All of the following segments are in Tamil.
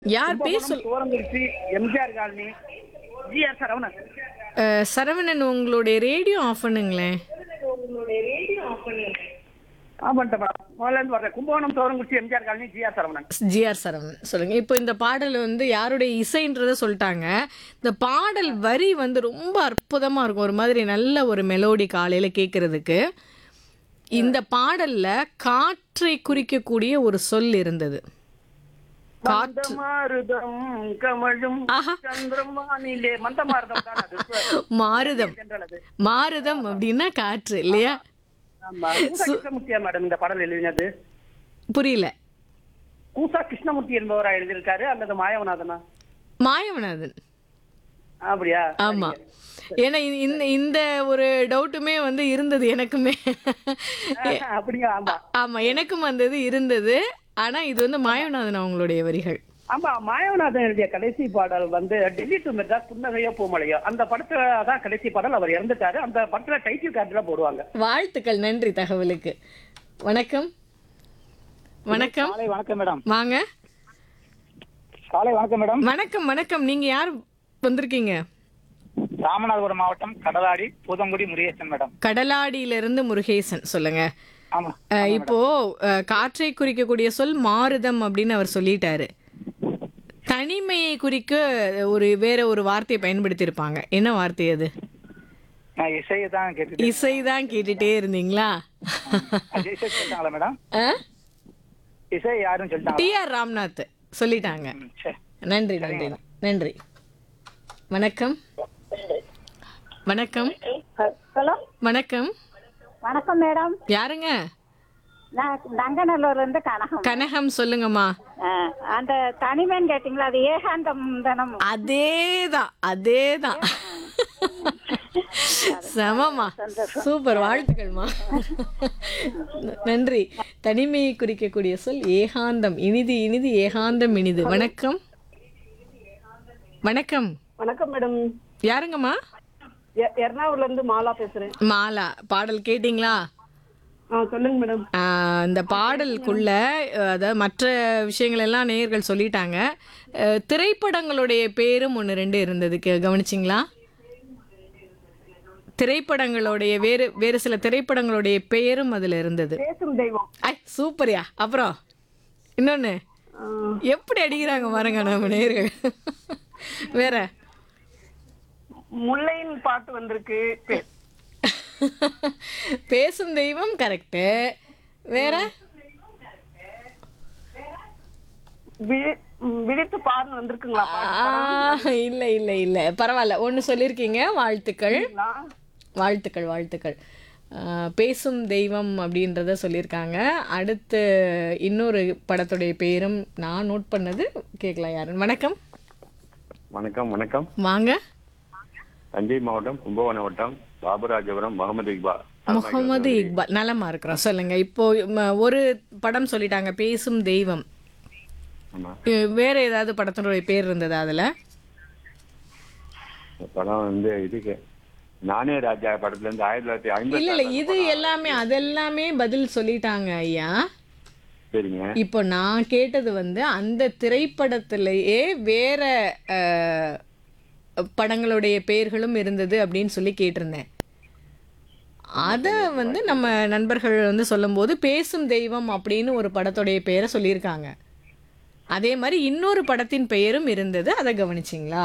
யார் பேச தோரங்குறிச்சி எம்ஜிஆர் காலனி ஜிஆர் சரவணன் அஹ், சரவணன் உங்களுடைய ரேடியோ ஆஃப் பண்ணுங்களேன் ஆ பண்ணிட்டேன் மேடம் முதல்ல இருந்து வர்றேன் கும்பகோணம் தோரங்குறிச்சி எம்ஜிஆர் காலனி ஜிஆர் சரவணன் ஜிஆர் சரவணன் சொல்லுங்க இப்போ இந்த பாடல் வந்து யாருடைய இசைன்றத சொல்லிட்டாங்க இந்த பாடல் வரி வந்து ரொம்ப அற்புதமா இருக்கும் ஒரு மாதிரி நல்ல ஒரு மெலோடி காலையில கேட்கறதுக்கு இந்த பாடல்ல காற்றை குறிக்கக்கூடிய ஒரு சொல் இருந்தது மந்த மாருதம் கமழும் ஆஹா. சந்திரமானிலே மந்த மாருதம் தான் அது மாருதம் என்றால் அது மாருதம் அப்படின்னா காற்று இல்லையா ஆமா கூசா கிருஷ்ணமூர்த்தியா மேடம் இந்த பாடல் எழுதினது புரியல கூசா கிருஷ்ணமூர்த்தி என்பவரா எழுதியிருக்காரு அல்லது மாயவநாதனா மாயவநாதன் அப்படியா ஆமா ஏன்னா இ- இந்த இந்த ஒரு டவுட்டுமே வந்து இருந்தது எனக்குமே அப்படியா ஆமா ஆமா எனக்கும் வந்தது இருந்தது ஆனா இது வந்து மாயவநாதன் அவங்களுடைய வரிகள் ஆமா மாயவநாதன் எழுதிய கடைசி பாடல் வந்து டெல்லி டு மெட்ராஸ் புன்னகையோ பூமலையோ அந்த படத்துல தான் கடைசி பாடல் அவர் இறந்துட்டாரு அந்த படத்துல டைட்டில் கார்டுல போடுவாங்க வாழ்த்துக்கள் நன்றி தகவலுக்கு வணக்கம் வணக்கம் காலை வணக்கம் மேடம் வாங்க காலை வணக்கம் மேடம் வணக்கம் வணக்கம் நீங்க யார் வந்திருக்கீங்க ராமநாதபுரம் மாவட்டம் கடலாடி பூதங்குடி முருகேசன் மேடம் கடலாடியிலிருந்து முருகேசன் சொல்லுங்க ஆமா அஹ், இப்போ அஹ், காற்றை குறிக்கக்கூடிய சொல் மாருதம் அப்படின்னு அவர் சொல்லிட்டாரு தனிமையை குறிக்க ஒரு வேற ஒரு வார்த்தையை பயன்படுத்தி இருப்பாங்க என்ன வார்த்தை அது நான் இசையை தான் கேட்டுட்டு இசை தான் கேட்டுட்டே இருந்தீங்களா இசை சொல்லிட்டாங்களா மேடம் ஆ? இசை யாருன்னு சொல்லிட்டாங்க டி ஆர் ராம்நாத் சொல்லிட்டாங்க சரி நன்றி நன்றி நன்றி வணக்கம் வணக்கம் ஹலோ வணக்கம் வணக்கம் மேடம் யாருங்க நான் நங்கநல்லூர்ல இருந்து கனகம் கனகம் சொல்லுங்கம்மா ஆ, அந்த தனிமேன் கேட்டீங்களா அது ஏகாந்தம் தனம் அதேதான் அதேதான் செமமா சூப்பர் வாழ்த்துக்கள்மா நன்றி தனிமையை குறிக்கக்கூடிய சொல் ஏகாந்தம் இனிது இனிது ஏகாந்தம் இனிது வணக்கம் வணக்கம் வணக்கம் மேடம் யாருங்கம்மா எர்ணாகுளம்ல இருந்து மாலா பேசுறேன் மாலா பாடல் கேட்டிங்களா ஆ சொல்லுங்க மேடம் ஆஹ் இந்த பாடலுக்குள்ள அஹ், அதாவது மற்ற விஷயங்கள் எல்லாம் நேயர்கள் சொல்லிட்டாங்க அஹ், திரைப்படங்களுடைய பேரும் ஒன்று ரெண்டு இருந்தது கே- கவனிச்சிங்களா திரைப்படங்களுடைய வேறு வேறு சில திரைப்படங்களுடைய பெயரும் அதில் இருந்தது பேசும் தெய்வம் ஐ சூப்பர்யா அப்புறம் இன்னொன்று எப்படி அடிக்கிறாங்க பாருங்க நம்ம நேயர்கள் வேற முல்லையின் பாட்டு வந்திருக்கு பே- பேசும் தெய்வம் கரெக்டு வேற விழி- ம், விழித்து பாருன்னு வந்திருக்குங்களா ஆ, இல்ல இல்ல இல்ல பரவாயில்ல ஒன்று சொல்லியிருக்கீங்க வாழ்த்துக்கள் பாட்டுங்களா? வாழ்த்துக்கள் வாழ்த்துக்கள் ஆ, பேசும் தெய்வம் அப்படின்றத சொல்லியிருக்காங்க அடுத்து இன்னொரு படத்துடைய பேரும் நான் நோட் பண்ணது கேட்கலாம் யாருன்னு வணக்கம் வணக்கம் வணக்கம் வாங்க தஞ்சை மாவட்டம் கும்பகோணம் வட்டம் பாபுராஜபுரம் முகமது இக்பால் முகமது இக்பால் நலமா இருக்கிறோம் சொல்லுங்க இப்போ ம, ஒரு படம் சொல்லிட்டாங்க பேசும் தெய்வம் ஆமா இ- வேற ஏதாவது படத்தினுடைய பேர் இருந்ததா அதுல இந்த படம் வந்து இதுக்கு நானே ராஜா படத்துல இருந்து ஆயிரத்தி தொள்ளாயிரத்தி ஐம்பத்தி இல்ல இல்ல இது எல்லாமே அதெல்லாமே பதில் சொல்லிட்டாங்க ஐயா சரிங்க இப்போ நான் கேட்டது வந்து அந்த திரைப்படத்திலேயே வேற அஹ், படங்களுடைய பெயர்களும் இருந்தது அப்படின்னு சொல்லி கேட்டிருந்தேன் அதை வந்து நம்ம நண்பர்கள் வந்து சொல்லும்போது பேசும் தெய்வம் அப்படின்னு ஒரு படத்துடைய பெயரை சொல்லியிருக்காங்க அதே மாதிரி இன்னொரு படத்தின் பெயரும் இருந்தது அதை கவனிச்சிங்களா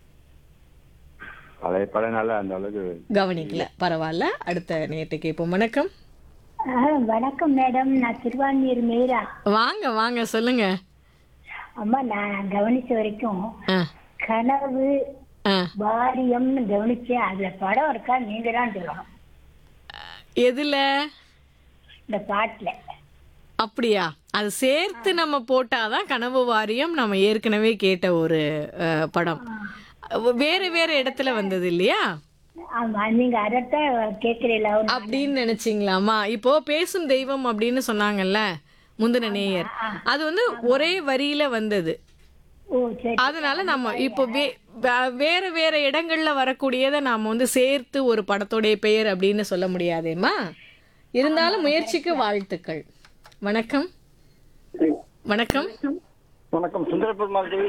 பழைய படம்னால அந்த அளவுக்கு கவனிக்கல பரவாயில்ல அடுத்த நேற்று கேட்போம் வணக்கம் ஆ, வணக்கம் மேடம் நான் திருவான்மியூர் மீரா வாங்க வாங்க சொல்லுங்க அம்மா நான் கவனிச்ச வரைக்கும் ஆ கனவு ஆ பாரியம்னு கவனிச்சேன் அதுல படம் இருக்கா நீங்க தான் சொல்லணும் எதுல இந்த பாட்டுல அப்படியா அது சேர்த்து நம்ம போட்டாதான் கனவு வாரியம் நம்ம ஏற்கனவே கேட்ட ஒரு அஹ், படம் வேற வேற இடத்துல வந்தது இல்லையா ஆமா நீங்க அதைத்தான் கேட்கறீங்களா அப்படின்னு நினைச்சீங்களாமா இப்போ பேசும் தெய்வம் அப்படின்னு சொன்னாங்கல்ல முந்தின நேயர் அது வந்து ஒரே வரியில வந்தது ஓ சரி அதனால நம்ம இப்போ வே- வே- வேற வேற இடங்கள்ல வரக்கூடியதை நாம வந்து சேர்த்து ஒரு படத்துடைய பெயர் அப்படின்னு சொல்ல முடியாதேம்மா இருந்தாலும் முயற்சிக்கு வாழ்த்துக்கள் வணக்கம் வணக்கம் வணக்கம் சுந்தரபெருமாள் தேவி